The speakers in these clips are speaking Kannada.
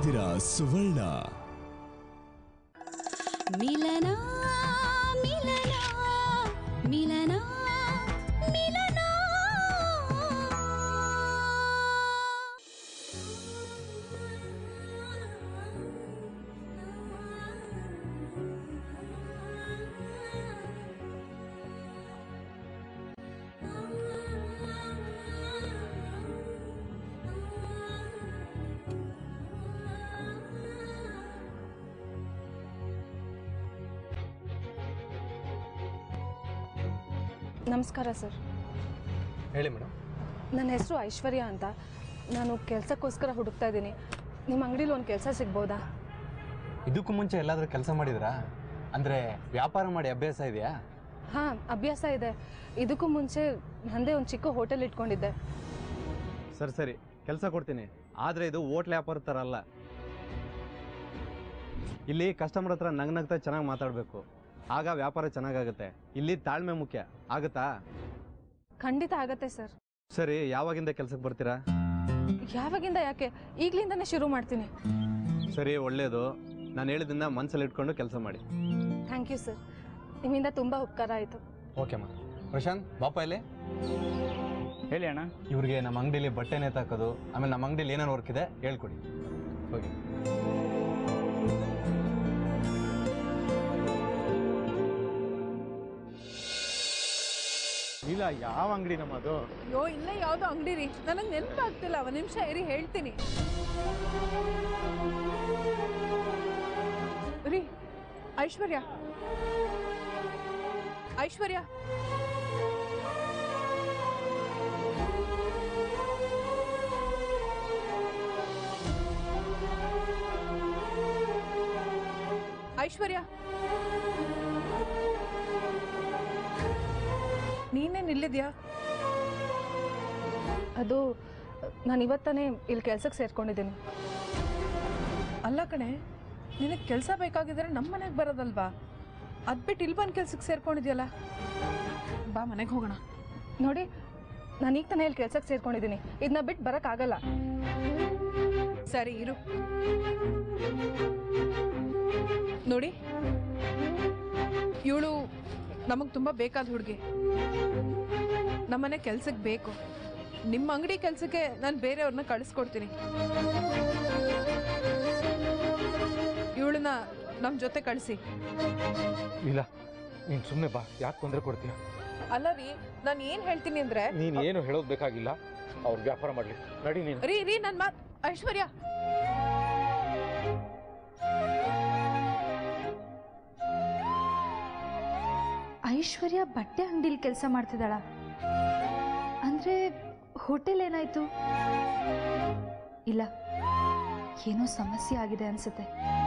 ನೋಡ್ತಿದ್ದೀರಾ ಸುವರ್ಣ ಮಿಲನ ಮಿಲನ ಮಿಲನ ಮಿಲನ ನಮಸ್ಕಾರ ಸರ್ ಹೇಳಿ ಮೇಡಮ್ ನನ್ನ ಹೆಸರು ಐಶ್ವರ್ಯ ಅಂತ ನಾನು ಕೆಲಸಕ್ಕೋಸ್ಕರ ಹುಡುಕ್ತಾ ಇದ್ದೀನಿ ನಿಮ್ಮ ಅಂಗಡಿಲಿ ಒಂದು ಕೆಲಸ ಸಿಗ್ಬೋದಾ ಇದಕ್ಕೂ ಮುಂಚೆ ಎಲ್ಲಾದರೂ ಕೆಲಸ ಮಾಡಿದ್ರಾ ಅಂದರೆ ವ್ಯಾಪಾರ ಮಾಡಿ ಅಭ್ಯಾಸ ಇದೆಯಾ ಹಾಂ ಅಭ್ಯಾಸ ಇದೆ ಇದಕ್ಕೂ ಮುಂಚೆ ನಂದೇ ಒಂದು ಚಿಕ್ಕ ಹೋಟೆಲ್ ಇಟ್ಕೊಂಡಿದ್ದೆ ಸರಿ ಸರಿ ಕೆಲಸ ಕೊಡ್ತೀನಿ ಆದರೆ ಇದು ಹೋಟ್ಲ್ ವ್ಯಾಪಾರ ಥರ ಅಲ್ಲ ಇಲ್ಲಿ ಕಸ್ಟಮರ್ ಹತ್ರ ನಗ್ ನಗ್ತಾ ಚೆನ್ನಾಗಿ ಮಾತಾಡಬೇಕು ಆಗ ವ್ಯಾಪಾರ ಚೆನ್ನಾಗಾಗುತ್ತೆ ಇಲ್ಲಿ ತಾಳ್ಮೆ ಮುಖ್ಯ ಆಗುತ್ತಾ ಖಂಡಿತ ಆಗತ್ತೆ ಸರ್ ಸರಿ ಯಾವಾಗಿಂದ ಕೆಲಸಕ್ಕೆ ಬರ್ತೀರಾ ಯಾವಾಗಿಂದ ಯಾಕೆ ಈಗಲಿಂದನೇ ಶುರು ಮಾಡ್ತೀನಿ ಸರಿ ಒಳ್ಳೆಯದು ನಾನು ಹೇಳಿದ್ದನ್ನ ಮನಸ್ಸಲ್ಲಿ ಇಟ್ಕೊಂಡು ಕೆಲಸ ಮಾಡಿ ಥ್ಯಾಂಕ್ ಯು ಸರ್ ನಿಮ್ಮಿಂದ ತುಂಬ ಉಪಕಾರ ಆಯಿತು ಓಕೆ ಮಾ ಪ್ರಶಾಂತ್ ಬಾಪ ಇಲ್ಲಿ ಹೇಳಿ ಅಣ್ಣ ಇವ್ರಿಗೆ ನಮ್ಮ ಅಂಗಡಿಲಿ ಬಟ್ಟೆ ನೇತಾಕೋದು ಆಮೇಲೆ ನಮ್ಮ ಅಂಗಡಿಲಿ ಏನೇನು ವರ್ಕ್ ಇದೆ ಹೇಳ್ಕೊಡಿ ಹೋಗಿ ಇಲ್ಲ ಯಾವ ಅಂಗಡಿ ನಮ್ಮದು ಅಯ್ಯೋ ಇಲ್ಲೇ ಯಾವುದೋ ಅಂಗಡಿ ರೀ ನನಗೆ ನೆನಪಾಗ್ತಿಲ್ಲ ಒಂದು ನಿಮಿಷ ಇರಿ ಹೇಳ್ತೀನಿ ರೀ ಐಶ್ವರ್ಯ ಐಶ್ವರ್ಯ ಐಶ್ವರ್ಯ ನೀನೇನ್ ಇಲ್ಲಿದ್ಯಾ ಅದು ನಾನು ಇವತ್ತಾನೇ ಇಲ್ಲಿ ಕೆಲ್ಸಕ್ಕೆ ಸೇರ್ಕೊಂಡಿದ್ದೀನಿ ಅಲ್ಲ ಕಣೆ ನಿನಗೆ ಕೆಲಸ ಬೇಕಾಗಿದ್ರೆ ನಮ್ಮ ಮನೆಗೆ ಬರೋದಲ್ವಾ ಅದ್ ಬಿಟ್ಟು ಇಲ್ಲಿ ಬಂದು ಕೆಲ್ಸಕ್ಕೆ ಸೇರ್ಕೊಂಡಿದ್ಯಲ್ಲ ಬಾ ಮನೆಗೆ ಹೋಗೋಣ ನೋಡಿ ನಾನು ಈಗ ತಾನೇ ಇಲ್ಲಿ ಕೆಲ್ಸಕ್ಕೆ ಸೇರ್ಕೊಂಡಿದ್ದೀನಿ ಇದನ್ನ ಬಿಟ್ಟು ಬರೋಕ್ಕಾಗಲ್ಲ ಸರಿ ಇರು ನೋಡಿ ಇವಳು ನಮಗೆ ತುಂಬ ಬೇಕಾದ ಹುಡುಗಿ ನಮ್ಮನೆ ಕೆಲ್ಸಕ್ಕೆ ಬೇಕು ನಿಮ್ಮ ಅಂಗಡಿ ಕೆಲಸಕ್ಕೆ ನಾನು ಬೇರೆಯವ್ರನ್ನ ಕಳಿಸ್ಕೊಡ್ತೀನಿ ಇವಳನ್ನ ನಮ್ಮ ಜೊತೆ ಕಳಿಸಿ ಇಲ್ಲ ನೀನು ಸುಮ್ಮನೆ ಬಾ ಯಾಕೆ ತೊಂದರೆ ಕೊಡ್ತೀಯ ಅಲ್ಲ ರೀ ನಾನು ಏನು ಹೇಳ್ತೀನಿ ಅಂದ್ರೆ ನೀನು ಏನು ಹೇಳೋದು ಬೇಕಾಗಿಲ್ಲ ಅವ್ರು ವ್ಯಾಪಾರ ಮಾಡಲಿ ನಡಿ ನೀನು ರೀ ರೀ ನನ್ನ ಮಾತು ಐಶ್ವರ್ಯ ಐಶ್ವರ್ಯ ಬಟ್ಟೆ ಅಂಗಡಿಲಿ ಕೆಲಸ ಮಾಡ್ತಿದ್ದಾಳ ಅಂದ್ರೆ ಹೋಟೆಲ್ ಏನಾಯ್ತು ಇಲ್ಲ ಏನೋ ಸಮಸ್ಯೆ ಆಗಿದೆ ಅನ್ಸುತ್ತೆ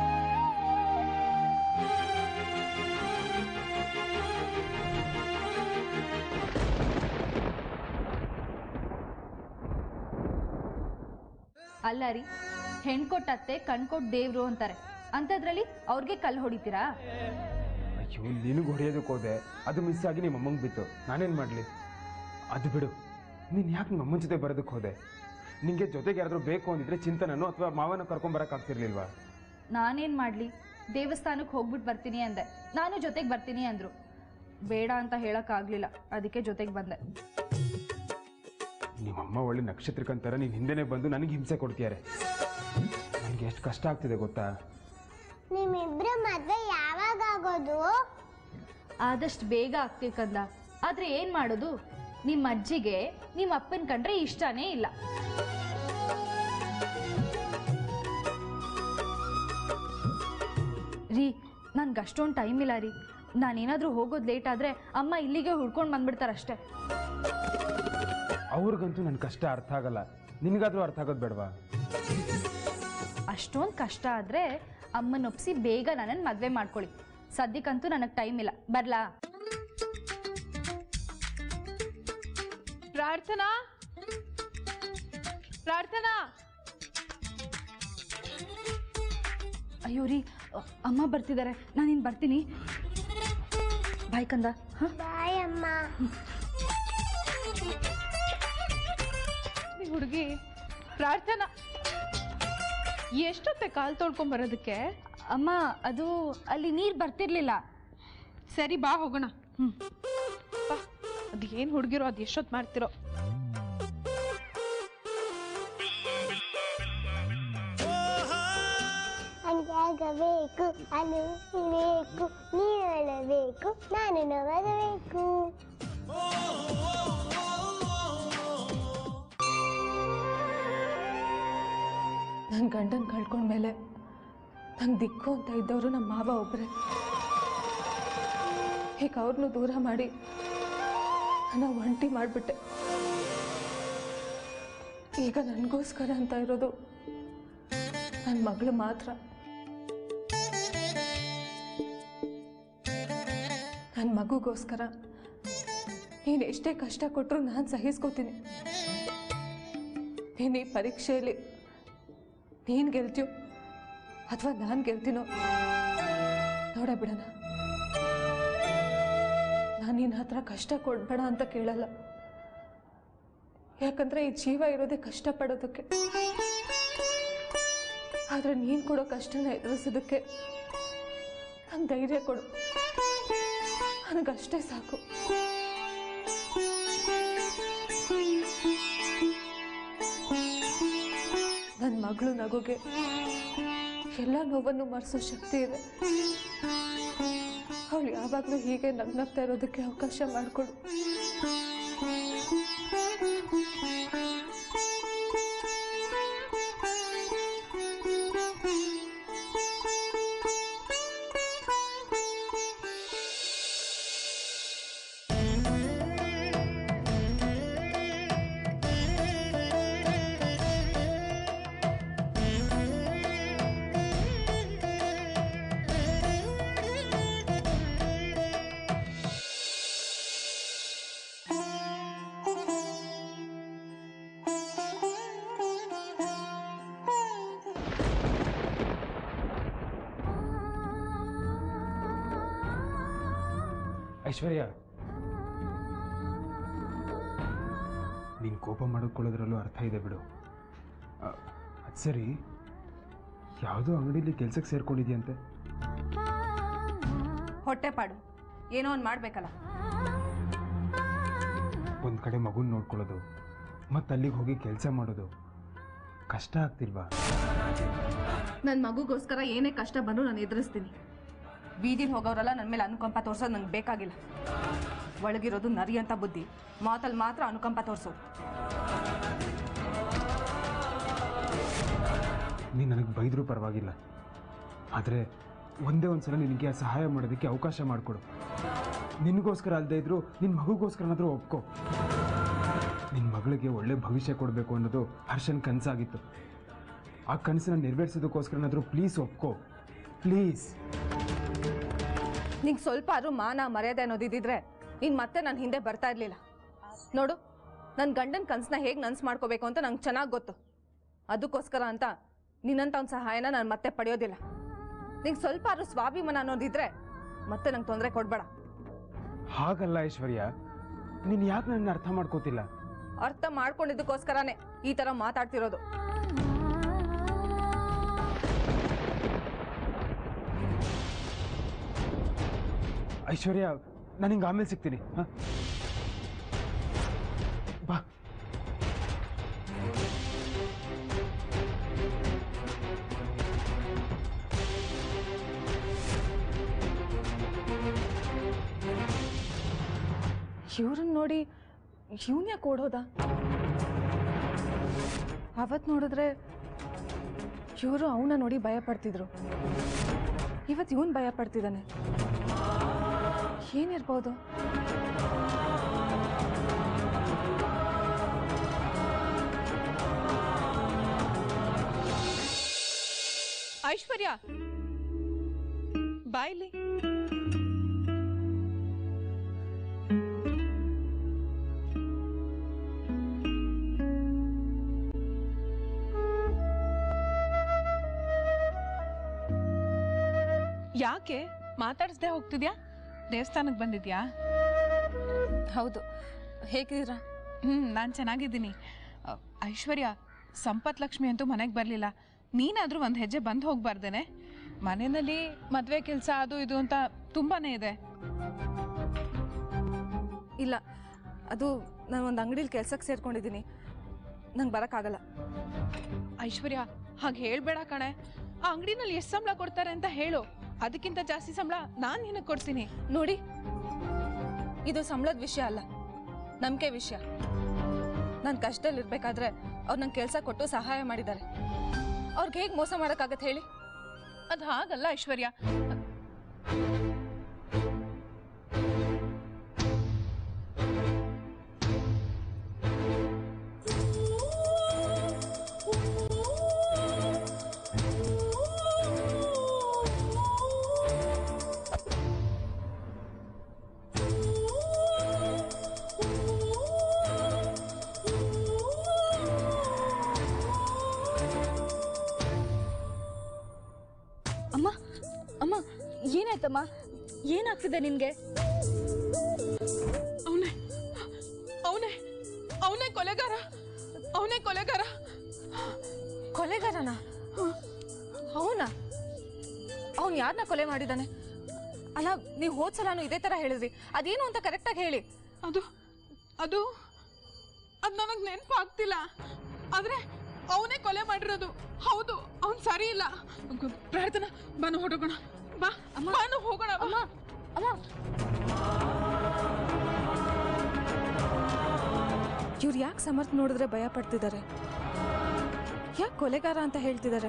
ಅಲ್ಲ ರೀ ಹೆಣ್ಕೊಟ್ಟತ್ತೆ ಕಣ್ಕೊಟ್ ದೇವ್ರು ಅಂತಾರೆ ಅಂಥದ್ರಲ್ಲಿ ಅವ್ರಿಗೆ ಕಲ್ಲು ಹೊಡಿತೀರಾ ಅಯ್ಯೋ ನಿನಗೆ ಹೊಡೆಯೋದಕ್ಕೆ ಹೋದೆ ಅದು ಮಿಸ್ ಆಗಿ ನಿಮ್ಮ ಅಮ್ಮಂಗೆ ಬಿತ್ತು ನಾನೇನು ಮಾಡಲಿ ಅದು ಬಿಡು ನೀನು ಯಾಕೆ ನಿಮ್ಮ ಅಮ್ಮನ ಜೊತೆ ಬರೋದಕ್ಕೆ ಹೋದೆ ನಿಂಗೆ ಜೊತೆಗೆ ಯಾರಾದರೂ ಬೇಕು ಅಂದಿದ್ರೆ ಚಿಂತನನೋ ಅಥವಾ ಮಾವನ ಕರ್ಕೊಂಬರಕ್ಕಾಗ್ತಿರ್ಲಿಲ್ವಾ ನಾನೇನ್ ಮಾಡ್ಲಿ ದೇವಸ್ಥಾನಕ್ಕೆ ಹೋಗ್ಬಿಟ್ಟು ಬರ್ತೀನಿ ಅಂದೆ ನಾನು ಜೊತೆಗೆ ಬರ್ತೀನಿ ಅಂದ್ರು ಬೇಡ ಅಂತ ಹೇಳಕ್ಕಾಗ್ಲಿಲ್ಲ ಅದಕ್ಕೆ ಜೊತೆಗೆ ಬಂದೆ ನಿಮ್ಮಮ್ಮ ಒಳ್ಳೆ ನಕ್ಷತ್ರಕ್ಕಂತರ ನೀನು ಹಿಂದೆನೇ ಬಂದು ನನಗೆ ಹಿಂಸೆ ಕೊಡ್ತೀಯಾರೆ ನನಗೆ ಎಷ್ಟು ಕಷ್ಟ ಆಗ್ತಿದೆ ಗೊತ್ತಾ ನಿಮ್ಮಿಬ್ರ ಮದ್ವೆ ಯಾವಾಗ ಆಗೋದು ಆದಷ್ಟು ಬೇಗ ಆಗ್ತಿಕಂದ ಆದ್ರೆ ಏನ್ ಮಾಡೋದು ನಿಮ್ಮ ಅಜ್ಜಿಗೆ ನಿಮ್ಮ ಅಪ್ಪನ ಕಂಡ್ರೆ ಇಷ್ಟನೇ ಇಲ್ಲ ರೀ ನನ್ಗೆ ಅಷ್ಟೊಂದು ಟೈಮ್ ಇಲ್ಲ ರೀ ನಾನೇನಾದ್ರೂ ಹೋಗೋದು ಲೇಟ್ ಆದ್ರೆ ಅಮ್ಮ ಇಲ್ಲಿಗೆ ಹುಡ್ಕೊಂಡು ಬಂದ್ಬಿಡ್ತಾರಷ್ಟೇ ಅವ್ರಿಗಂತೂ ನನ್ನ ಕಷ್ಟ ಅರ್ಥ ಆಗಲ್ಲ ನಿನಗಾದ್ರೂ ಅರ್ಥ ಆಗೋದು ಬೇಡವಾ ಅಷ್ಟೊಂದು ಕಷ್ಟ ಆದ್ರೆ ಅಮ್ಮನ ಒಪ್ಸಿ ಬೇಗ ನನ್ನನ್ನು ಮದುವೆ ಮಾಡ್ಕೊಳ್ಳಿ ಸದ್ಯಕ್ಕಂತೂ ನನಗೆ ಟೈಮ್ ಇಲ್ಲ ಬರ್ಲಾ ಪ್ರಾರ್ಥನಾ ಪ್ರಾರ್ಥನಾ ಅಯ್ಯೋ ರೀ ಅ- ಅಮ್ಮ ಬರ್ತಿದ್ದಾರೆ ನಾನು ಇನ್ನು ಬರ್ತೀನಿ ಬಾಯ್ ಕಂದ ಹಾಂ ಬಾಯ್ ಅಮ್ಮ ಈ ಹುಡುಗಿ ಪ್ರಾರ್ಥನಾ ಎಷ್ಟೊತ್ತೆ ಕಾಲು ತೊಳ್ಕೊಂಡ್ ಬರೋದಕ್ಕೆ ಅಮ್ಮ ಅದು ಅಲ್ಲಿ ನೀರು ಬರ್ತಿರ್ಲಿಲ್ಲ ಸರಿ ಬಾ ಹೋಗೋಣ ಹ್ಞೂ ಬಾ ಅದು ಏನು ಹುಡುಗಿರೋ ಅದು ಎಷ್ಟೊತ್ತು ಮಾಡ್ತಿರೋ ನನಗೆ ಆಗಬೇಕು ಅದು ಬೇಕು ನೀನು ಹೇಳಬೇಕು ನಾನು ನಗಬೇಕು ನನ್ನ ಗಂಡನ ಕಳ್ಕೊಂಡ್ಮೇಲೆ ನಂಗೆ ದಿಕ್ಕು ಅಂತ ಇದ್ದವರು ನಮ್ಮ ಮಾವ ಒಬ್ಬರೇ ಈಗ ಅವ್ರನ್ನೂ ದೂರ ಮಾಡಿ ನನ್ನ ಒಂಟಿ ಮಾಡಿಬಿಟ್ಟೆ ಈಗ ನನಗೋಸ್ಕರ ಅಂತ ಇರೋದು ನನ್ನ ಮಗಳು ಮಾತ್ರ ನನ್ನ ಮಗುಗೋಸ್ಕರ ನೀನು ಎಷ್ಟೇ ಕಷ್ಟ ಕೊಟ್ಟರು ನಾನು ಸಹಿಸ್ಕೋತೀನಿ ನೀನು ಈ ಪರೀಕ್ಷೆಯಲ್ಲಿ ನೀನು ಗೆಲ್ತೀಯೋ ಅಥವಾ ನಾನು ಗೆಲ್ತೀನೋ ನೋಡ ಬಿಡೋಣ ನಾನು ನಿನ್ನ ಹತ್ರ ಕಷ್ಟ ಕೊಡಬೇಡ ಅಂತ ಕೇಳಲ್ಲ ಯಾಕಂದ್ರೆ ಈ ಜೀವ ಇರೋದೇ ಕಷ್ಟಪಡೋದಕ್ಕೆ ಆದರೆ ನೀನು ಕೊಡೋ ಕಷ್ಟನ ಎದುರಿಸೋದಕ್ಕೆ ನಂಗೆ ಧೈರ್ಯ ಕೊಡು ನನಗಷ್ಟೇ ಸಾಕು ನನ್ನ ಮಗಳು ನಗುಗೆ ಎಲ್ಲ ನೋವನ್ನು ಮರೆಸೋ ಶಕ್ತಿ ಇದೆ ಅವಳು ಯಾವಾಗಲೂ ಹೀಗೆ ನಗ್ನಗ್ತಾ ಇರೋದಕ್ಕೆ ಅವಕಾಶ ಮಾಡಿಕೊಡು ಐಶ್ವರ್ಯ ನೀನು ಕೋಪ ಮಾಡಿಕೊಳ್ಳೋದ್ರಲ್ಲೂ ಅರ್ಥ ಇದೆ ಬಿಡು ಅದು ಸರಿ ಯಾವುದೋ ಅಂಗಡಿಲಿ ಕೆಲ್ಸಕ್ಕೆ ಸೇರ್ಕೊಂಡಿದ್ಯಂತೆ ಹೊಟ್ಟೆಪಾಡು ಏನೋ ಒಂದು ಮಾಡಬೇಕಲ್ಲ ಒಂದು ಕಡೆ ಮಗುನ ನೋಡ್ಕೊಳ್ಳೋದು ಮತ್ತು ಅಲ್ಲಿಗೆ ಹೋಗಿ ಕೆಲಸ ಮಾಡೋದು ಕಷ್ಟ ಆಗ್ತಿಲ್ವಾ ನನ್ನ ಮಗುಗೋಸ್ಕರ ಏನೇ ಕಷ್ಟ ಬಂದರೂ ನಾನು ಎದುರಿಸ್ತೀನಿ ಬೀದಿಲಿ ಹೋಗೋರೆಲ್ಲ ನನ್ನ ಮೇಲೆ ಅನುಕಂಪ ತೋರ್ಸೋದು ನಂಗೆ ಬೇಕಾಗಿಲ್ಲ ಒಳಗಿರೋದು ನರಿ ಅಂತ ಬುದ್ಧಿ ಮಾತಲ್ಲಿ ಮಾತ್ರ ಅನುಕಂಪ ತೋರಿಸೋದು ನೀನು ನನಗೆ ಬೈದರೂ ಪರವಾಗಿಲ್ಲ ಆದರೆ ಒಂದೇ ಒಂದು ಸಲ ನಿನಗೆ ಆ ಸಹಾಯ ಮಾಡೋದಕ್ಕೆ ಅವಕಾಶ ಮಾಡಿಕೊಡು ನಿನಗೋಸ್ಕರ ಅಲ್ಲದೆ ಇದ್ರೂ ನಿನ್ನ ಮಗುಗೋಸ್ಕರನಾದರೂ ಒಪ್ಕೋ ನಿನ್ನ ಮಗಳಿಗೆ ಒಳ್ಳೆ ಭವಿಷ್ಯ ಕೊಡಬೇಕು ಅನ್ನೋದು ಹರ್ಷನ್ ಕನಸಾಗಿತ್ತು ಆ ಕನಸನ್ನ ನೆರವೇರಿಸೋದಕ್ಕೋಸ್ಕರನಾದರೂ ಪ್ಲೀಸ್ ಒಪ್ಕೋ ಪ್ಲೀಸ್ ನಿಂಗೆ ಸ್ವಲ್ಪ ಆದ್ರೂ ಮಾನ ಮರ್ಯಾದೆ ಅನ್ನೋದಿದ್ದಿದ್ರೆ ನೀನು ಮತ್ತೆ ನನ್ನ ಹಿಂದೆ ಬರ್ತಾ ಇರಲಿಲ್ಲ ನೋಡು ನನ್ನ ಗಂಡನ ಕನಸನ್ನ ಹೇಗೆ ನನ್ಸು ಮಾಡ್ಕೋಬೇಕು ಅಂತ ನಂಗೆ ಚೆನ್ನಾಗಿ ಗೊತ್ತು ಅದಕ್ಕೋಸ್ಕರ ಅಂತ ನಿನ್ನಂಥ ಒಂದು ಸಹಾಯನ ನಾನು ಮತ್ತೆ ಪಡೆಯೋದಿಲ್ಲ ನಿಂಗೆ ಸ್ವಲ್ಪ ಆದ್ರೂ ಸ್ವಾಭಿಮಾನ ಅನ್ನೋದಿದ್ರೆ ಮತ್ತೆ ನಂಗೆ ತೊಂದರೆ ಕೊಡಬೇಡ ಹಾಗಲ್ಲ ಐಶ್ವರ್ಯ ನೀನು ಯಾಕೆ ನನ್ನ ಅರ್ಥ ಮಾಡ್ಕೋತಿಲ್ಲ ಅರ್ಥ ಮಾಡ್ಕೊಂಡಿದ್ದಕ್ಕೋಸ್ಕರನೇ ಈ ಥರ ಮಾತಾಡ್ತಿರೋದು ಐಶ್ವರ್ಯ ನಾನು ಹಿಂಗೆ ಆಮೇಲೆ ಸಿಗ್ತೀನಿ ಹಾಂ ಬಾ ಇವ್ರನ್ನ ನೋಡಿ ಇವನ್ ಯಾಕೆ ಓಡೋದ ಅವತ್ತು ನೋಡಿದ್ರೆ ಇವರು ಅವನ ನೋಡಿ ಭಯ ಪಡ್ತಿದ್ರು ಇವತ್ತು ಇವನ್ ಭಯ ಪಡ್ತಿದ್ದಾನೆ ಏನಿರ್ಬೋದು ಐಶ್ವರ್ಯ ಬಾಯ್ಲಿ ಯಾಕೆ ಮಾತಾಡಿಸ್ದೆ ಹೋಗ್ತಿದ್ಯಾ ದೇವಸ್ಥಾನಕ್ಕೆ ಬಂದಿದ್ಯಾ ಹೌದು ಹೇಗಿದ್ದೀರಾ ಹ್ಞೂ ನಾನು ಚೆನ್ನಾಗಿದ್ದೀನಿ ಅ, ಐಶ್ವರ್ಯ ಸಂಪತ್ ಲಕ್ಷ್ಮಿ ಅಂತೂ ಮನೆಗೆ ಬರಲಿಲ್ಲ ನೀನಾದರೂ ಒಂದು ಹೆಜ್ಜೆ ಬಂದು ಹೋಗ್ಬಾರ್ದೇನೆ ಮನೆಯಲ್ಲಿ ಮದುವೆ ಕೆಲಸ ಅದು ಇದು ಅಂತ ತುಂಬಾನೇ ಇದೆ ಇಲ್ಲ ಅದು ನಾನು ಒಂದು ಅಂಗಡಿಲಿ ಕೆಲ್ಸಕ್ಕೆ ಸೇರ್ಕೊಂಡಿದ್ದೀನಿ ನಂಗೆ ಬರೋಕ್ಕಾಗಲ್ಲ ಐಶ್ವರ್ಯ ಹಾಗೆ ಹೇಳ್ಬೇಡ ಕಣೆ ಆ ಅಂಗಡಿನಲ್ಲಿ ಎಷ್ಟು ಸಂಬಳ ಕೊಡ್ತಾರೆ ಅಂತ ಹೇಳು ಅದಕ್ಕಿಂತ ಜಾಸ್ತಿ ಸಂಬಳ ನಾನು ನಿನಗೆ ಕೊಡ್ತೀನಿ ನೋಡಿ ಇದು ಸಂಬಳದ ವಿಷಯ ಅಲ್ಲ ನಂಬಿಕೆ ವಿಷಯ ನಾನು ಕಷ್ಟದಲ್ಲಿರ್ಬೇಕಾದ್ರೆ ಅವ್ರು ನಂಗೆ ಕೆಲಸ ಕೊಟ್ಟು ಸಹಾಯ ಮಾಡಿದ್ದಾರೆ ಅವ್ರಿಗೆ ಹೇಗೆ ಮೋಸ ಮಾಡೋಕ್ಕಾಗತ್ತೆ ಹೇಳಿ ಅದು ಹಾಗಲ್ಲ ಐಶ್ವರ್ಯ ಅಮ್ಮ ಅಮ್ಮ ಏನಾಯ್ತಮ್ಮ ಏನಾಗ್ತಿದೆ ನಿನ್ಗೆ ಅವನೇ ಅವನೇ ಅವನೇ ಕೊಲೆಗಾರ ಅವನೇ ಕೊಲೆಗಾರ ಕೊಲೆಗಾರನ ಅವನ ಅವನು ಯಾರನ್ನ ಕೊಲೆ ಮಾಡಿದಾನೆ ಅಲ್ಲ ನೀವು ಹೋದ್ ಸಲನೂ ಇದೇ ತರ ಹೇಳಿದ್ರಿ ಅದೇನು ಅಂತ ಕರೆಕ್ಟಾಗಿ ಹೇಳಿ ಅದು ಅದು ಅದು ನನಗೆ ನೆನಪಾಗ್ತಿಲ್ಲ ಆದ್ರೆ ಅವನೇ ಕೊಲೆ ಮಾಡಿರೋದು ಹೌದು ಅವನ್ ಸರಿ ಇಲ್ಲ ಗ- ಪ್ರಾರ್ಥನಾ ಬಾನು ಹೊರಡೋಣ ಬಾ ಬಾನು ಹೋಗೋಣ ಅಮ್ಮ ಅಮ್ಮ ಇವ್ರು ಯಾಕೆ ಸಮರ್ಥ ನೋಡಿದ್ರೆ ಭಯ ಪಡ್ತಿದ್ದಾರೆ ಯಾಕೆ ಕೊಲೆಗಾರ ಅಂತ ಹೇಳ್ತಿದ್ದಾರೆ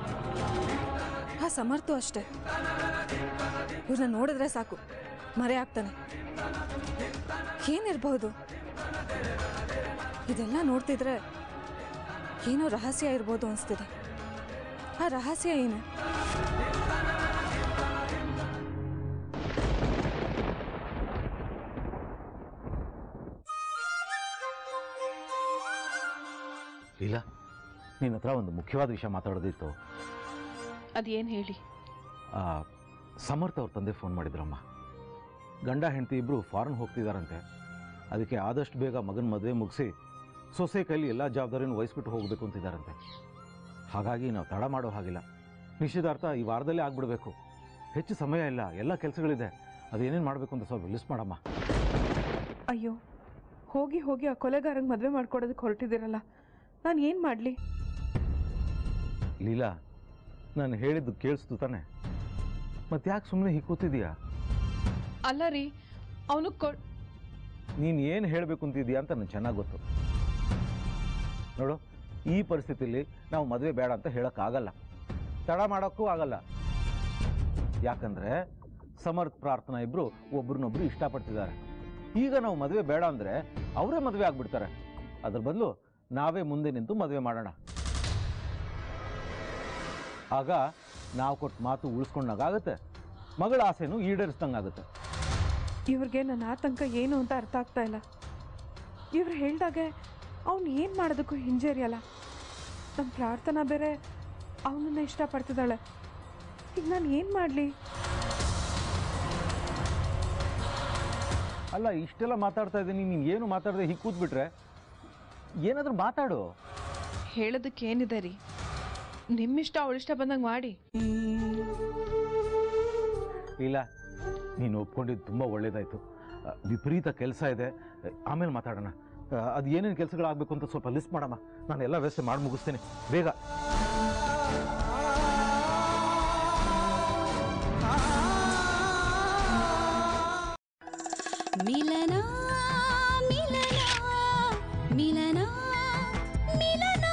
ಆ ಸಮರ್ಥು ಅಷ್ಟೇ ಇವ್ರನ್ನ ನೋಡಿದ್ರೆ ಸಾಕು ಮರೆ ಆಗ್ತಾನೆ ಏನಿರ್ಬಹುದು ಇದೆಲ್ಲ ನೋಡ್ತಿದ್ರೆ ಏನೋ ರಹಸ್ಯ ಇರ್ಬೋದು ಅನಿಸ್ತಿದೆ ಆ ರಹಸ್ಯ ಏನು ಇಲ್ಲ ನಿನ್ನ ಹತ್ರ ಒಂದು ಮುಖ್ಯವಾದ ವಿಷಯ ಮಾತಾಡೋದಿತ್ತು ಅದೇನ್ ಹೇಳಿ ಆ, ಸಮರ್ಥ ಅವ್ರ ತಂದೆ ಫೋನ್ ಮಾಡಿದ್ರಮ್ಮ ಗಂಡ ಹೆಂಡತಿ ಇಬ್ಬರು ಫಾರಿನ್ ಹೋಗ್ತಿದಾರಂತೆ ಅದಕ್ಕೆ ಆದಷ್ಟು ಬೇಗ ಮಗನ ಮದುವೆ ಮುಗಿಸಿ ಸೊಸೆ ಕೈಲಿ ಎಲ್ಲ ಜವಾಬ್ದಾರಿನೂ ವಹಿಸ್ಬಿಟ್ಟು ಹೋಗಬೇಕು ಅಂತಿದ್ದಾರಂತೆ ಹಾಗಾಗಿ ನಾವು ತಡ ಮಾಡೋ ಹಾಗಿಲ್ಲ ನಿಶ್ಚಿತಾರ್ಥ ಈ ವಾರದಲ್ಲೇ ಆಗ್ಬಿಡ್ಬೇಕು ಹೆಚ್ಚು ಸಮಯ ಇಲ್ಲ ಎಲ್ಲ ಕೆಲಸಗಳಿದೆ ಅದೇನೇನು ಮಾಡಬೇಕು ಅಂತ ಸ್ವಲ್ಪ ಲಿಸ್ಟ್ ಮಾಡಮ್ಮ ಅಯ್ಯೋ ಹೋಗಿ ಹೋಗಿ ಆ ಕೊಲೆಗಾರಂಗೆ ಮದುವೆ ಮಾಡ್ಕೊಡೋದಕ್ಕೆ ಹೊರಟಿದ್ದೀರಲ್ಲ ನಾನು ಏನು ಮಾಡಲಿ ಲೀಲಾ ನಾನು ಹೇಳಿದ್ದು ಕೇಳಿಸ್ತು ತಾನೆ ಮತ್ತೆ ಯಾಕೆ ಸುಮ್ಮನೆ ಹೀಗೆ ಕೂತಿದೀಯಾ ಅಲ್ಲ ರೀ ಅವನು ಕೊ ನೀನು ಏನು ಹೇಳಬೇಕು ಅಂತಿದ್ಯಾ ಅಂತ ನನಗೆ ಚೆನ್ನಾಗಿ ಗೊತ್ತು ನೋಡು ಈ ಪರಿಸ್ಥಿತಿಲಿ ನಾವು ಮದುವೆ ಬೇಡ ಅಂತ ಹೇಳೋಕ್ಕಾಗಲ್ಲ ತಡ ಮಾಡೋಕ್ಕೂ ಆಗಲ್ಲ ಯಾಕಂದ್ರೆ ಸಮರ್ಥ ಪ್ರಾರ್ಥನಾ ಇಬ್ಬರು ಒಬ್ರನ್ನೊಬ್ರು ಇಷ್ಟಪಡ್ತಿದ್ದಾರೆ ಈಗ ನಾವು ಮದುವೆ ಬೇಡ ಅಂದರೆ ಅವರೇ ಮದುವೆ ಆಗ್ಬಿಡ್ತಾರೆ ಅದ್ರ ಬದಲು ನಾವೇ ಮುಂದೆ ನಿಂತು ಮದುವೆ ಮಾಡೋಣ ಆಗ ನಾವು ಕೊಟ್ಟ ಮಾತು ಉಳಿಸ್ಕೊಂಡಾಗುತ್ತೆ ಮಗಳ ಆಸೆನೂ ಈಡೇರಿಸ್ದಂಗಾಗುತ್ತೆ ಇವ್ರಿಗೆ ನನ್ನ ಆತಂಕ ಏನು ಅಂತ ಅರ್ಥ ಆಗ್ತಾ ಇಲ್ಲ ಇವ್ರು ಹೇಳ್ದಾಗೆ ಅವ್ನು ಏನು ಮಾಡೋದಕ್ಕೂ ಹಿಂಜರಿಯಲ್ಲ ನಮ್ಮ ಪ್ರಾರ್ಥನಾ ಬೇರೆ ಅವನನ್ನ ಇಷ್ಟಪಡ್ತಿದ್ದಾಳೆ ಈಗ ನಾನು ಏನು ಮಾಡಲಿ ಅಲ್ಲ ಇಷ್ಟೆಲ್ಲ ಮಾತಾಡ್ತಾ ಇದ್ದೀನಿ ನೀನು ಏನು ಮಾತಾಡದೆ ಹೀಗೆ ಕೂತ್ಬಿಟ್ರೆ ಏನಾದರೂ ಮಾತಾಡು ಹೇಳೋದಕ್ಕೆ ಏನಿದೆ ರೀ ನಿಮ್ಮಿಷ್ಟ ಅವಳಿಷ್ಟ ಬಂದಂಗೆ ಮಾಡಿ ಇಲ್ಲ ನೀನು ಒಪ್ಕೊಂಡಿದ್ದು ತುಂಬ ಒಳ್ಳೇದಾಯಿತು ವಿಪರೀತ ಕೆಲಸ ಇದೆ ಆಮೇಲೆ ಮಾತಾಡೋಣ ಅದು ಏನೇನು ಕೆಲಸಗಳಾಗಬೇಕು ಅಂತ ಸ್ವಲ್ಪ ಲಿಸ್ಟ್ ಮಾಡಮ್ಮ ನಾನು ಎಲ್ಲ ವ್ಯವಸ್ಥೆ ಮಾಡಿ ಮುಗಿಸ್ತೀನಿ ಬೇಗ ಮಿಲನ ಮಿಲನ ಮಿಲನ ಮಿಲನ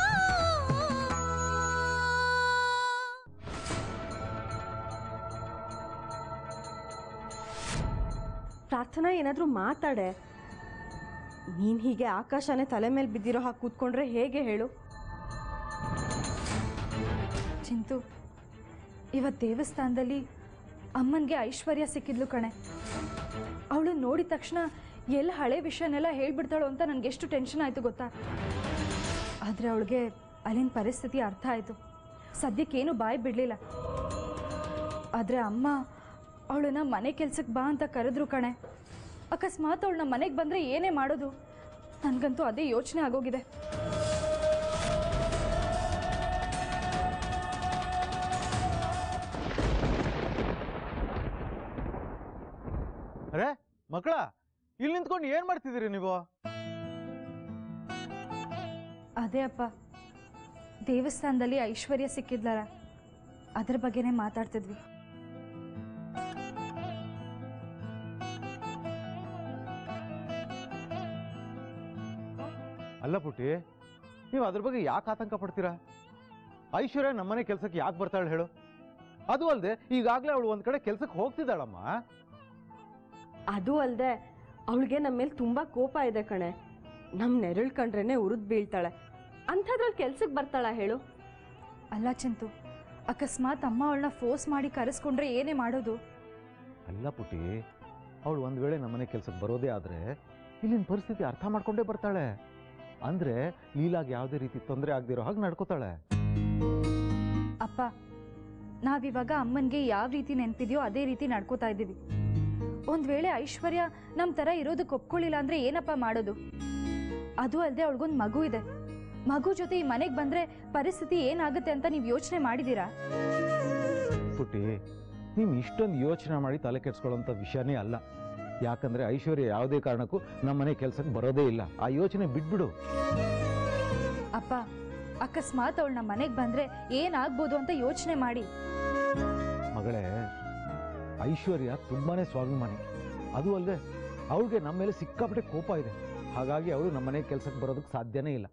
ಪ್ರಾರ್ಥನಾ ಏನಾದರೂ ಮಾತಾಡೆ ನೀನು ಹೀಗೆ ಆಕಾಶನೇ ತಲೆ ಮೇಲೆ ಬಿದ್ದಿರೋ ಹಾಗೆ ಕೂತ್ಕೊಂಡ್ರೆ ಹೇಗೆ ಹೇಳು ಚಿಂತು ಇವತ್ತು ದೇವಸ್ಥಾನದಲ್ಲಿ ಅಮ್ಮನಿಗೆ ಐಶ್ವರ್ಯ ಸಿಕ್ಕಿದ್ಲು ಕಣೆ ಅವಳು ನೋಡಿದ ತಕ್ಷಣ ಎಲ್ಲ ಹಳೆ ವಿಷಯನೆಲ್ಲ ಹೇಳ್ಬಿಡ್ತಾಳೋ ಅಂತ ನನಗೆ ಎಷ್ಟು ಟೆನ್ಷನ್ ಆಯಿತು ಗೊತ್ತಾ ಆದರೆ ಅವಳಿಗೆ ಅಲ್ಲಿನ ಪರಿಸ್ಥಿತಿ ಅರ್ಥ ಆಯಿತು ಸದ್ಯಕ್ಕೇನು ಬಾಯಿ ಬಿಡಲಿಲ್ಲ ಆದರೆ ಅಮ್ಮ ಅವಳನ್ನ ಮನೆ ಕೆಲ್ಸಕ್ಕೆ ಬಾ ಅಂತ ಕರೆದ್ರು ಕಣೆ ಅಕಸ್ಮಾತ್ ಅವಳನ್ನ ಮನೆಗೆ ಬಂದರೆ ಏನೇ ಮಾಡೋದು ನನಗಂತೂ ಅದೇ ಯೋಚನೆ ಆಗೋಗಿದೆ ಮಕ್ಕಳ ಇಲ್ಲಿ ನಿಂತ್ಕೊಂಡು ಏನು ಮಾಡ್ತಿದ್ದೀರಿ ನೀವು ಅದೇ ಅಪ್ಪ ದೇವಸ್ಥಾನದಲ್ಲಿ ಐಶ್ವರ್ಯ ಸಿಕ್ಕಿದ್ಲಲ್ಲ ಅದ್ರ ಬಗ್ಗೆನೇ ಮಾತಾಡ್ತಿದ್ವಿ ಅಲ್ಲ ಪುಟ್ಟಿ ನೀವು ಅದ್ರ ಬಗ್ಗೆ ಯಾಕೆ ಆತಂಕ ಪಡ್ತೀರಾ ಐಶ್ವರ್ಯ ನಮ್ಮನೆ ಕೆಲಸಕ್ಕೆ ಯಾಕೆ ಬರ್ತಾಳೆ ಹೇಳು ಅದು ಅಲ್ಲದೆ ಈಗಾಗಲೇ ಅವಳು ಒಂದು ಕಡೆ ಕೆಲಸಕ್ಕೆ ಹೋಗ್ತಿದ್ದಾಳಮ್ಮ ಅದು ಅಲ್ಲದೆ ಅವಳಿಗೆ ನಮ್ಮ ಮೇಲೆ ತುಂಬ ಕೋಪ ಇದೆ ಕಣೆ ನಮ್ಮ ನೆರಳು ಕಂಡ್ರೇನೆ ಉರಿದು ಬೀಳ್ತಾಳೆ ಅಂಥದ್ರಲ್ಲಿ ಕೆಲ್ಸಕ್ಕೆ ಬರ್ತಾಳ ಹೇಳು ಅಲ್ಲ ಚಿಂತು ಅಕಸ್ಮಾತ್ ಅಮ್ಮ ಅವಳನ್ನ ಫೋರ್ಸ್ ಮಾಡಿ ಕರೆಸ್ಕೊಂಡ್ರೆ ಏನೇ ಮಾಡೋದು ಅಲ್ಲ ಪುಟ್ಟಿ ಅವಳು ಒಂದು ವೇಳೆ ನಮ್ಮನೆ ಕೆಲಸಕ್ಕೆ ಬರೋದೇ ಆದರೆ ಇಲ್ಲಿನ ಪರಿಸ್ಥಿತಿ ಅರ್ಥ ಮಾಡ್ಕೊಂಡೇ ಬರ್ತಾಳೆ ಅಂದರೆ ಲೀಲಾಗೆ ಯಾವುದೇ ರೀತಿ ತೊಂದರೆ ಆಗದಿರೋ ಹಾಗೆ ನಡ್ಕೋತಾಳೆ ಅಪ್ಪ ನಾವಿವಾಗ ಅಮ್ಮನಿಗೆ ಯಾವ ರೀತಿ ನೆನಪಿದೆಯೋ ಅದೇ ರೀತಿ ನಡ್ಕೋತಾ ಇದ್ದೀವಿ ಒಂದು ವೇಳೆ ಐಶ್ವರ್ಯ ನಮ್ಮ ಥರ ಇರೋದಕ್ಕೆ ಒಪ್ಕೊಳ್ಳಿಲ್ಲ ಅಂದರೆ ಏನಪ್ಪ ಮಾಡೋದು ಅದು ಅಲ್ಲದೆ ಅವಳಿಗೊಂದು ಮಗು ಇದೆ ಮಗು ಜೊತೆ ಈ ಮನೆಗೆ ಬಂದರೆ ಪರಿಸ್ಥಿತಿ ಏನಾಗುತ್ತೆ ಅಂತ ನೀವು ಯೋಚನೆ ಮಾಡಿದ್ದೀರಾ ಪುಟ್ಟಿ ನೀವು ಇಷ್ಟೊಂದು ಯೋಚನೆ ಮಾಡಿ ತಲೆ ಕೆಡ್ಸ್ಕೊಳ್ಳೋಂಥ ವಿಷಯನೇ ಅಲ್ಲ ಯಾಕಂದ್ರೆ ಐಶ್ವರ್ಯ ಯಾವುದೇ ಕಾರಣಕ್ಕೂ ನಮ್ಮನೆ ಕೆಲಸಕ್ಕೆ ಬರೋದೇ ಇಲ್ಲ ಆ ಯೋಚನೆ ಬಿಟ್ಬಿಡು ಅಪ್ಪ ಅಕಸ್ಮಾತ್ ಅವಳು ನಮ್ಮ ಮನೆಗೆ ಬಂದರೆ ಏನಾಗ್ಬೋದು ಅಂತ ಯೋಚನೆ ಮಾಡಿ ಮಗಳೇ ಐಶ್ವರ್ಯ ತುಂಬಾನೇ ಸ್ವಾಭಿಮಾನಿ ಅದು ಅಲ್ಲದೆ ಅವಳಿಗೆ ನಮ್ಮ ಮೇಲೆ ಸಿಕ್ಕಾಪಟ್ಟೆ ಕೋಪ ಇದೆ ಹಾಗಾಗಿ ಅವಳು ನಮ್ಮನೆ ಕೆಲಸಕ್ಕೆ ಬರೋದಕ್ಕೆ ಸಾಧ್ಯನೇ ಇಲ್ಲ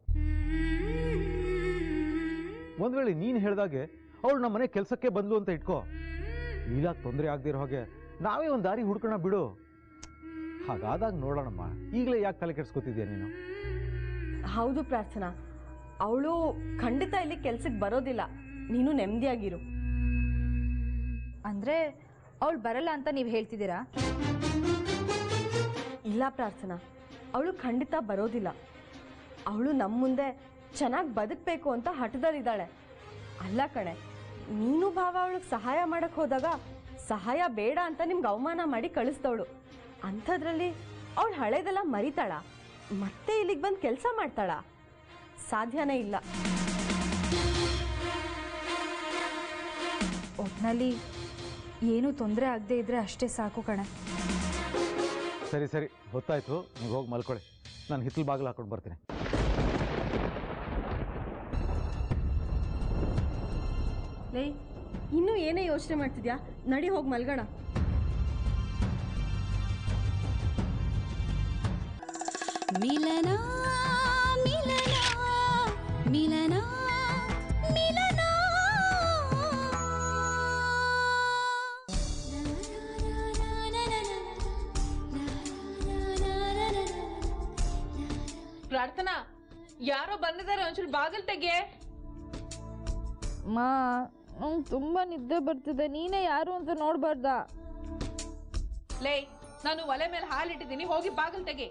ಒಂದ್ ವೇಳೆ ನೀನು ಹೇಳ್ದಾಗೆ ಅವಳು ನಮ್ಮನೆ ಕೆಲಸಕ್ಕೆ ಬಂದ್ಲು ಅಂತ ಇಟ್ಕೋ ಈಗಾಗ ತೊಂದರೆ ಆಗದಿರೋ ಹಾಗೆ ನಾವೇ ಒಂದು ದಾರಿ ಹುಡ್ಕೋಣ ಬಿಡು ಹಾಗಾದಾಗ ನೋಡೋಣಮ್ಮ ಈಗಲೇ ಯಾಕೆ ತಲೆ ಕೆಡ್ಸ್ಕೊತಿದ್ಯಾ ನೀನು ಹೌದು ಪ್ರಾರ್ಥನಾ ಅವಳು ಖಂಡಿತ ಇಲ್ಲಿ ಕೆಲ್ಸಕ್ಕೆ ಬರೋದಿಲ್ಲ ನೀನು ನೆಮ್ಮದಿಯಾಗಿರು ಅಂದರೆ ಅವಳು ಬರಲ್ಲ ಅಂತ ನೀವು ಹೇಳ್ತಿದ್ದೀರಾ ಇಲ್ಲ ಪ್ರಾರ್ಥನಾ ಅವಳು ಖಂಡಿತ ಬರೋದಿಲ್ಲ ಅವಳು ನಮ್ಮ ಮುಂದೆ ಚೆನ್ನಾಗಿ ಬದುಕಬೇಕು ಅಂತ ಹಠದಲ್ಲಿದ್ದಾಳೆ ಅಲ್ಲ ಕಣೆ ನೀನು ಭಾವ ಅವಳಿಗೆ ಸಹಾಯ ಮಾಡಕ್ಕೆ ಹೋದಾಗ ಸಹಾಯ ಬೇಡ ಅಂತ ನಿಮ್ಗೆ ಅವಮಾನ ಮಾಡಿ ಕಳಿಸ್ದವಳು ಅಂಥದ್ರಲ್ಲಿ ಅವಳು ಹಳೇದೆಲ್ಲ ಮರಿತಾಳ ಮತ್ತೆ ಇಲ್ಲಿಗೆ ಬಂದು ಕೆಲಸ ಮಾಡ್ತಾಳ ಸಾಧ್ಯನೇ ಇಲ್ಲ ಒಟ್ನಲ್ಲಿ ಏನೂ ತೊಂದರೆ ಆಗದೆ ಇದ್ರೆ ಅಷ್ಟೇ ಸಾಕು ಕಣೆ ಸರಿ ಸರಿ ಗೊತ್ತಾಯ್ತು ನೀವು ಹೋಗಿ ಮಲ್ಕೊಳ್ಳಿ ನಾನು ಹಿತ್ತಲು ಬಾಗಿಲು ಹಾಕೊಂಡು ಬರ್ತೀನಿ ಲೇ ಇನ್ನೂ ಏನೇ ಯೋಚನೆ ಮಾಡ್ತಿದ್ಯಾ ನಡಿ ಹೋಗಿ ಮಲ್ಗೋಣ ಮಿಲನ ಮಿಲನ ಮಿಲನ ಮಿಲನ ಪ್ರಾರ್ಥನಾ ಯಾರೋ ಬಂದಿದ್ದಾರೆ ಒಂಚೂರು ಬಾಗಿಲು ತೆಗೆ ಮಾ ನಂಗೆ ತುಂಬ ನಿದ್ದೆ ಬರ್ತಿದೆ ನೀನೇ ಯಾರು ಅಂತ ನೋಡ್ಬಾರ್ದಾ ಲೇ ನಾನು ಒಲೆ ಮೇಲೆ ಹಾಲಿಟ್ಟಿದ್ದೀನಿ ಹೋಗಿ ಬಾಗಿಲು ತೆಗೆ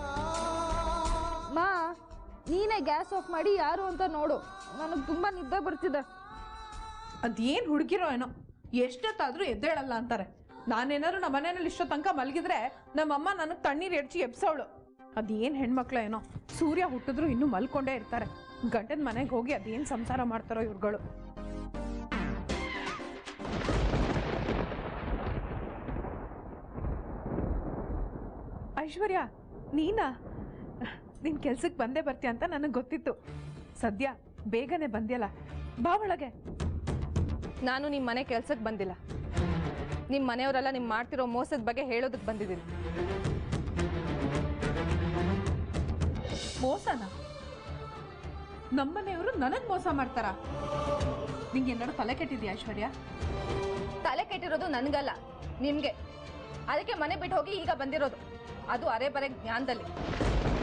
ಮಾ ನೀನೇ ಗ್ಯಾಸ್ ಆಫ್ ಮಾಡಿ ಯಾರು ಅಂತ ನೋಡು ನನಗೆ ತುಂಬ ನಿದ್ದೆ ಬರ್ತಿದೆ ಅದೇನು ಹುಡುಗಿರೋ ಏನೋ ಎಷ್ಟೊತ್ತಾದ್ರೂ ಎದ್ದೇಳಲ್ಲ ಅಂತಾರೆ ನಾನೇನಾದ್ರು ನಮ್ಮ ಮನೆಯಲ್ಲಿ ಇಷ್ಟೋ ತನಕ ಮಲಗಿದ್ರೆ ನಮ್ಮಮ್ಮ ನನಗೆ ತಣ್ಣೀರು ಎಡ್ಚಿ ಎಬ್ಸವಳು ಅದೇನು ಹೆಣ್ಮಕ್ಳು ಏನೋ ಸೂರ್ಯ ಹುಟ್ಟಿದ್ರು ಇನ್ನೂ ಮಲ್ಕೊಂಡೇ ಇರ್ತಾರೆ ಗಂಡನ ಮನೆಗೆ ಹೋಗಿ ಅದೇನು ಸಂಸಾರ ಮಾಡ್ತಾರೋ ಇವ್ರುಗಳು ಐಶ್ವರ್ಯ ನೀನಾ ನಿನ್ ಕೆಲ್ಸಕ್ಕೆ ಬಂದೇ ಬರ್ತೀಯ ಅಂತ ನನಗೆ ಗೊತ್ತಿತ್ತು ಸದ್ಯ ಬೇಗನೆ ಬಂದ್ಯಲ್ಲ ಬಾ ಒಳಗೆ ನಾನು ನಿಮ್ಮ ಮನೆ ಕೆಲ್ಸಕ್ಕೆ ಬಂದಿಲ್ಲ ನಿಮ್ಮ ಮನೆಯವರೆಲ್ಲ ನಿಮ್ಮ ಮಾಡ್ತಿರೋ ಮೋಸದ ಬಗ್ಗೆ ಹೇಳೋದಕ್ಕೆ ಬಂದಿದ್ದೀನಿ ಮೋಸನ ನಮ್ಮನೆಯವರು ನನಗ್ ಮೋಸ ಮಾಡ್ತಾರ ನಿಂಗೆ ಏನಾದ್ರು ತಲೆ ಕೆಟ್ಟಿದ್ಯಾ ಐಶ್ವರ್ಯ ತಲೆ ಕೆಟ್ಟಿರೋದು ನನಗಲ್ಲ ನಿಮಗೆ ಅದಕ್ಕೆ ಮನೆ ಬಿಟ್ಟು ಹೋಗಿ ಈಗ ಬಂದಿರೋದು ಅದು ಅರೆ ಬರೆ ಜ್ಞಾನದಲ್ಲಿ